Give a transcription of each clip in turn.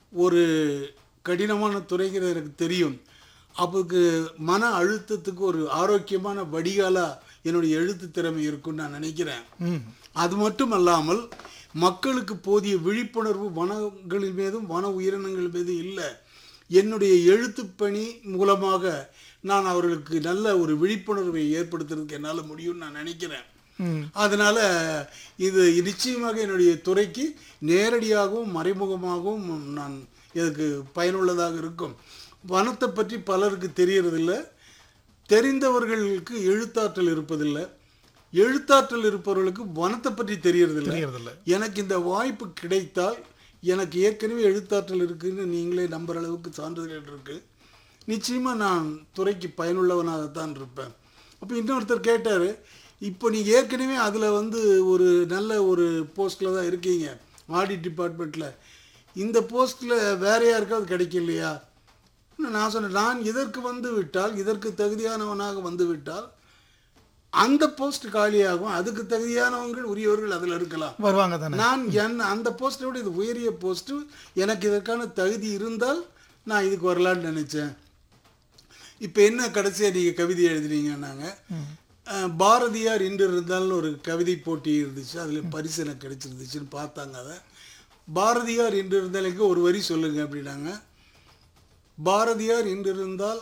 ஒரு கடினமான துறைங்கிறது எனக்கு தெரியும் அப்போக்கு மன அழுத்தத்துக்கு ஒரு ஆரோக்கியமான வடிகாலாக என்னுடைய எழுத்து திறமை இருக்குன்னு நான் நினைக்கிறேன் ம் அது மட்டும் அல்லாமல் மக்களுக்கு போதிய விழிப்புணர்வு வனங்களின் மீதும் வன உயிரினங்கள் மீதும் இல்லை என்னுடைய எழுத்துப் பணி மூலமாக நான் அவர்களுக்கு நல்ல ஒரு விழிப்புணர்வை ஏற்படுத்துறதுக்கு என்னால் முடியும்னு நான் நினைக்கிறேன் ம் அதனால இது நிச்சயமாக என்னுடைய துறைக்கு நேரடியாகவும் மறைமுகமாகவும் நான் இதுக்கு பயனுள்ளதாக இருக்கும் வனத்தை பற்றி பலருக்கு தெரியறதில்ல தெரிந்தவர்களுக்கு எழுத்தாற்றல் இருப்பதில்லை எழுத்தாற்றல் இருப்பவர்களுக்கு வனத்தை பற்றி தெரியறதில்லை தெரியறதில்ல எனக்கு இந்த வாய்ப்பு கிடைத்தால் எனக்கு ஏற்கனவே எழுத்தாற்றல் இருக்குன்னு நீங்களே நம்புற அளவுக்கு சான்றிதழ் இருக்கு நிச்சயமா நான் துறைக்கு பயனுள்ளவனாகத்தான் இருப்பேன் அப்போ இன்னொருத்தர் கேட்டார் இப்போ நீங்கள் ஏற்கனவே அதில் வந்து ஒரு நல்ல ஒரு போஸ்ட்டில் தான் இருக்கீங்க ஆடிட் டிபார்ட்மெண்ட்டில் இந்த போஸ்ட்டில் வேற யாருக்காவது கிடைக்கலையா நான் சொன்னேன் நான் இதற்கு வந்து விட்டால் இதற்கு தகுதியானவனாக வந்து விட்டால் அந்த போஸ்ட் காலியாகும் அதுக்கு தகுதியானவங்கள் உரியவர்கள் அதில் இருக்கலாம் வருவாங்க தானே நான் என் அந்த போஸ்ட்டை விட இது உயரிய போஸ்ட்டு எனக்கு இதற்கான தகுதி இருந்தால் நான் இதுக்கு வரலான்னு நினச்சேன் இப்போ என்ன கடைசியாக நீங்கள் கவிதை எழுதுனீங்கன்னாங்க அஹ், பாரதியார் இன்று இருந்தால்னு ஒரு கவிதை போட்டி இருந்துச்சு அதில் பரிசு எனக்கு கிடைச்சிருந்துச்சுன்னு பார்த்தாங்க அதை பாரதியார் இன்று இருந்தாலுக்கு ஒரு வரி சொல்லுங்க அப்படின்னாங்க பாரதியார் இன்று இருந்தால்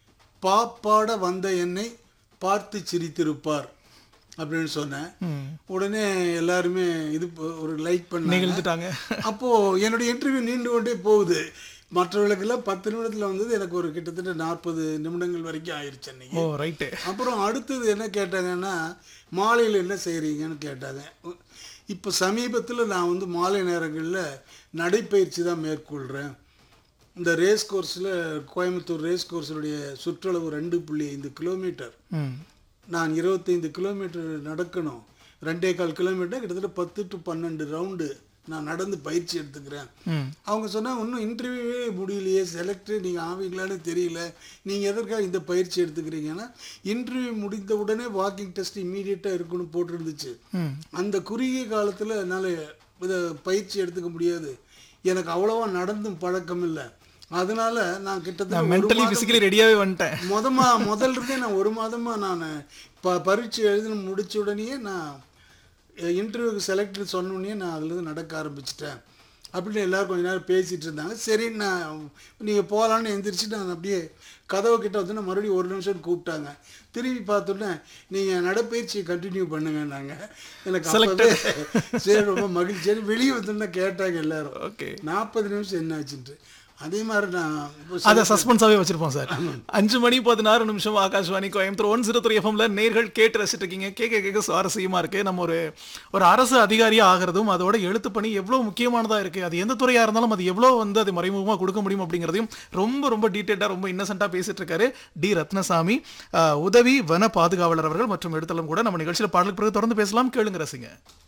பாப்பாட வந்த என்னை பார்த்து சிரித்திருப்பார் அப்படின்னு சொன்னேன் ம் உடனே எல்லாருமே இது ப- ஒரு லைக் பண்ணாங்க நிகழ்ந்துட்டாங்க அப்போ என்னுடைய இன்டர்வியூ நீண்டு கொண்டே போகுது மற்றவர்களுக்கெல்லாம் பத்து நிமிடத்தில் வந்தது எனக்கு ஒரு கிட்டத்தட்ட நாற்பது நிமிடங்கள் வரைக்கும் ஆயிடுச்சு அன்னைக்கு ஓ ரைட்டு அப்புறம் அடுத்தது என்ன கேட்டாங்கன்னா மாலையில் என்ன செய்கிறீங்கன்னு கேட்டாங்க இப்போ சமீபத்தில் நான் வந்து மாலை நேரங்களில் நடைப்பயிற்சி தான் மேற்கொள்கிறேன் இந்த ரேஸ் கோர்ஸில் கோயம்புத்தூர் ரேஸ் கோர்ஸினுடைய சுற்றளவு ரெண்டு புள்ளி ஐந்து கிலோமீட்டர் ம் நான் இருபத்தைந்து கிலோமீட்டர் நடக்கணும் ரெண்டே கால் கிலோமீட்டர் கிட்டத்தட்ட பத்து டு பன்னெண்டு ரவுண்டு நான் நடந்து பயிற்சி எடுத்துக்கிறேன் ம் அவங்க சொன்னாங்க இன்னும் இன்டர்வியூவே முடியலையே செலக்ட் நீங்கள் ஆவீங்களான்னு தெரியல நீங்கள் எதற்காக இந்த பயிற்சி எடுத்துக்கிறீங்கன்னா இன்டர்வியூ முடிந்த உடனே வாக்கிங் டெஸ்ட் இம்மீடியட்டாக இருக்குன்னு போட்டிருந்துச்சு ம் அந்த குறுகிய காலத்தில் என்னால் இதை பயிற்சி எடுத்துக்க முடியாது எனக்கு அவ்வளோவா நடந்தும் பழக்கம் இல்லை அதனால நான் கிட்டத்தட்ட ஒரு மென்டலி மாதம் ஃபிசிக்கலி ரெடியாவே வந்துட்டேன் மொதமா முதல்ல இருந்தே நான் ஒரு மாதமா நான் ப பரீட்சை எழுதி முடிச்ச உடனேயே நான் இன்டர்வியூக்கு செலக்ட் சொன்ன உடனே நான் அதுலேருந்து நடக்க ஆரம்பிச்சிட்டேன் அப்படின்னு எல்லாரும் கொஞ்ச நேரம் பேசிட்டு இருந்தாங்க சரி நான் நீங்கள் போகலான்னு எந்திரிச்சு நான் அப்படியே கதவு கிட்ட வந்து மறுபடியும் ஒரு நிமிஷம் கூப்பிட்டாங்க திரும்பி பார்த்தோன்னே நீங்கள் நடைப்பயிற்சியை கண்டினியூ பண்ணுங்கன்னாங்க எனக்கு அப்பவே சரி ரொம்ப மகிழ்ச்சி வெளியே வந்தோன்னே கேட்டாங்க எல்லாரும் ஓகே நாற்பது நிமிஷம் என்ன ஆச்சுன்ட்டு அதே மாதிரி நான் இப்போ அதை சஸ்பென்ஸாவே வச்சிருப்போம் சார் அஞ்சு மணி பதினாறு நிமிஷம் Akashvani Coimbatore one zero three எஃப்எம்ல நேர்கள் கேட்டு ரசிட்டு இருக்கீங்க கேட்க கேட்க சுவாரஸ்யமா இருக்கு நம்ம ஒரு ஒரு அரசு அதிகாரியா ஆகிறதும் அதோட எழுத்து பணி எவ்வளவு முக்கியமானதா இருக்கு அது எந்த துறையா இருந்தாலும் அது எவ்வளவு வந்து அது மறைமுகமா கொடுக்க முடியும் அப்படிங்கிறதையும் ரொம்ப ரொம்ப டீட்டெயிலா ரொம்ப இன்னசென்ட்டா பேசிட்டு இருக்காரு டி ரத்னசாமி அஹ், உதவி வன பாதுகாவலர் அவர்கள் மற்றும் எழுத்தலும் கூட நம்ம நிகழ்ச்சியில பாடலுக்கு பிறகு தொடர்ந்து பேசலாம் கேளுங்க ரசிங்க